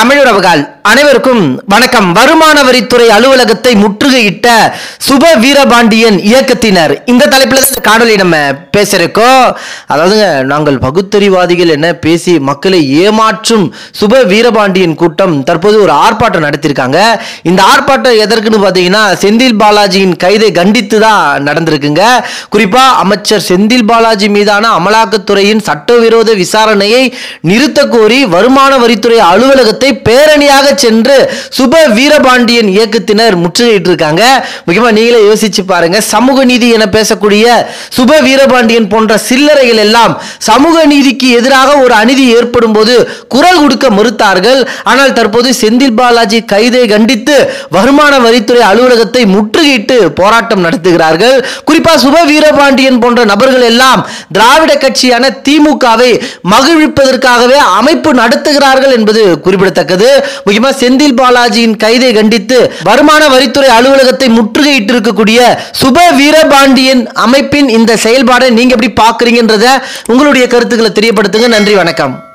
தமிழுறவுகள் அனைவருக்கும் வணக்கம் வருமான வரித்துறை அலுவலகத்தை முற்றுகையிட்ட சுப வீரபாண்டியன் இயக்கத்தினர் இந்த தலைப்புல தான் இந்த காணொலி நம்ம பேசியிருக்கோம் அதாவதுங்க நாங்கள் பகுத்தறிவாதிகள் என்ன பேசி மக்களை ஏமாற்றும் சுப வீரபாண்டியன் கூட்டம் தற்போது ஒரு ஆர்ப்பாட்டம் நடத்தியிருக்காங்க இந்த ஆர்ப்பாட்டம் எதற்குன்னு பார்த்தீங்கன்னா செந்தில் பாலாஜியின் கைதை கண்டித்து தான் நடந்திருக்குங்க குறிப்பா அமைச்சர் செந்தில் பாலாஜி மீதான அமலாக்கத்துறையின் சட்டவிரோத விசாரணையை நிறுத்த கோரி வருமான வரித்துறை அலுவலகத்தை பேரணியாக சென்று சுப வீரபாண்டியன் இயக்கத்தினர் முற்றுகையிட்டு இருக்காங்க முக்கியமா நீங்களே யோசிச்சு பாருங்க சமூக நீதி என பேசக்கூடிய சுப வீரபாண்டியன் போன்ற சில்லறைகள் எல்லாம் சமூக நீதிக்கு எதிராக ஒரு அநீதி ஏற்படும் போது குரல் கொடுக்க மறுத்தார்கள் ஆனால் தற்போது செந்தில் பாலாஜி கைதை கண்டித்து வருமான வரித்துறை அலுவலகத்தை முற்றுகையிட்டு போராட்டம் நடத்துகிறார்கள் குறிப்பா சுப வீரபாண்டியன் போன்ற நபர்கள் எல்லாம் திராவிட கட்சியான திமுகவை மகிழ்விப்பதற்காகவே அமைப்பு நடத்துகிறார்கள் என்பது குறிப்பிடத்தக்கது முக்கியமா செந்தில் பாலாஜியின் கைதை கண்டித்து வருமான வரித்துறை அலுவலகத்தை முற்றுகையிட்டு இருக்கக்கூடிய சுப வீரபாண்டியன் அமைப்பின் இந்த செயல்பாடை நீங்க எப்படி பாக்குறீங்கன்றத உங்களுடைய கருத்துக்களை தெரியப்படுத்துங்க நன்றி வணக்கம்